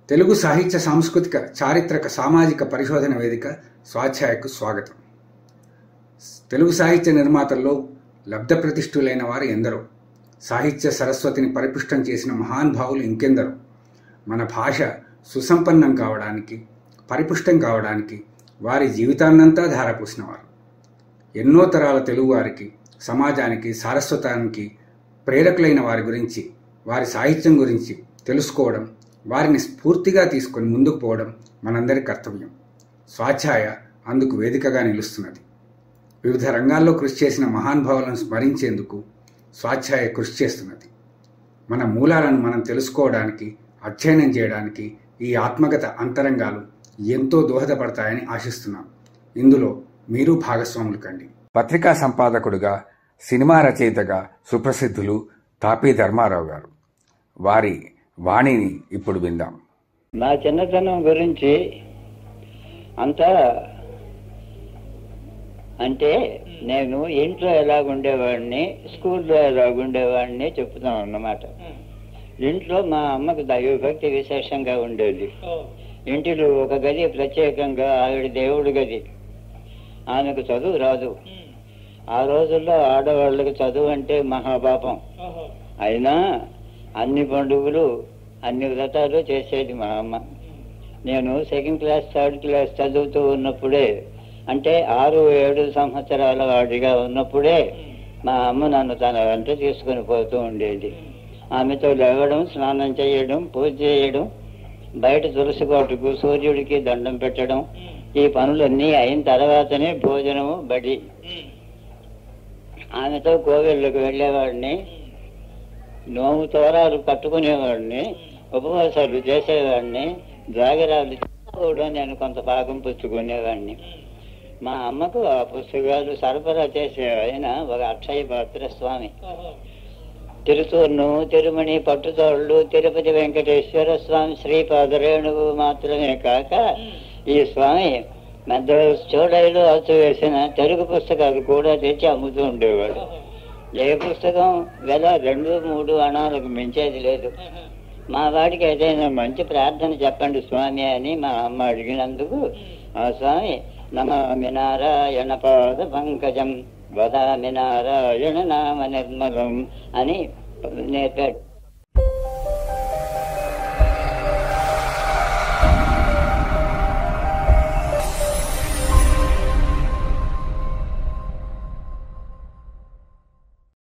తెలుగు సాహిత్య సాంస్కృతిక చారిత్రక సామాజిక పరిశోధన వేదిక స్వాధ్యాయకు స్వాగతం తెలుగు సాహిత్య నిర్మాతల్లో లబ్ధప్రతిష్ఠులైన వారు ఎందరో సాహిత్య సరస్వతిని పరిపుష్టం చేసిన మహానుభావులు ఇంకెందరో మన భాష సుసంపన్నం కావడానికి పరిపుష్టం కావడానికి వారి జీవితాన్నంతా ధారపోసినవారు ఎన్నో తరాల తెలుగువారికి సమాజానికి సారస్వతానికి ప్రేరకులైన వారి గురించి వారి సాహిత్యం గురించి తెలుసుకోవడం వారిని స్ఫూర్తిగా తీసుకొని ముందుకు పోవడం మనందరి కర్తవ్యం స్వాధ్యాయ అందుకు వేదికగా నిలుస్తున్నది వివిధ రంగాల్లో కృషి చేసిన మహానుభావులను స్మరించేందుకు స్వాధ్యాయ కృషి చేస్తున్నది మన మూలాలను మనం తెలుసుకోవడానికి అధ్యయనం చేయడానికి ఈ ఆత్మగత అంతరంగాలు ఎంతో దోహదపడతాయని ఆశిస్తున్నాం ఇందులో మీరు భాగస్వాములు కండి పత్రికా సంపాదకుడుగా సినిమా రచయితగా సుప్రసిద్ధులు తాపీ ధర్మారావు గారు వారి వాణిని ఇప్పుడు విందాం నా చిన్నతనం గురించి అంతా అంటే నేను ఇంట్లో ఎలాగుండేవాడిని స్కూల్లో ఎలాగుండేవాడిని చెప్తాను అన్నమాట ఇంట్లో మా అమ్మకు దైవభక్తి విశేషంగా ఉండేది ఇంటిలో ఒక గది ప్రత్యేకంగా ఆవిడ దేవుడి గది ఆమెకు చదువు రాదు ఆ రోజుల్లో ఆడవాళ్ళకి చదువు అంటే మహాపాపం అయినా అన్ని పండుగలు అన్ని వ్రతాలు చేసేది మా అమ్మ నేను సెకండ్ క్లాస్ థర్డ్ క్లాస్ చదువుతూ ఉన్నప్పుడే అంటే ఆరు ఏడు సంవత్సరాల వాడిగా ఉన్నప్పుడే మా అమ్మ నన్ను తన వెంట తీసుకుని పోతూ ఉండేది ఆమెతో లేవడం స్నానం చేయడం పూజ చేయడం బయట తులసి కోటకు సూర్యుడికి దండం పెట్టడం ఈ పనులన్నీ అయిన తర్వాతనే భోజనము బడి ఆమెతో కోవిళ్ళకు వెళ్ళేవాడిని నోము తోరాలు కట్టుకునేవాడిని ఉపవాసాలు చేసేవాడిని జాగరాలు కూడా నేను కొంత భాగం పుచ్చుకునేవాడిని మా అమ్మకు ఆ పుస్తకాలు సరఫరా చేసే ఆయన ఒక అక్షయ పాత్ర స్వామి తిరుతూర్ను తిరుమణి పట్టుతోళ్ళు తిరుపతి వెంకటేశ్వర స్వామి శ్రీపాదరేణువు మాత్రమే కాక ఈ స్వామి మెద్రాస్ చోడైలో అచ్చు వేసిన తెలుగు పుస్తకాలు కూడా తెచ్చి అమ్ముతూ ఉండేవాడు ఏ పుస్తకం వెల రెండు మూడు అణాలకు మించేది లేదు మా వాడికి ఏదైనా మంచి ప్రార్థన చెప్పండి స్వామి అని మా అమ్మ అడిగినందుకు ఆ స్వామి నమామి నారాయణ పాద పంకజం వదామి నారాయణ నామ నిర్మలం అని నేర్పాడు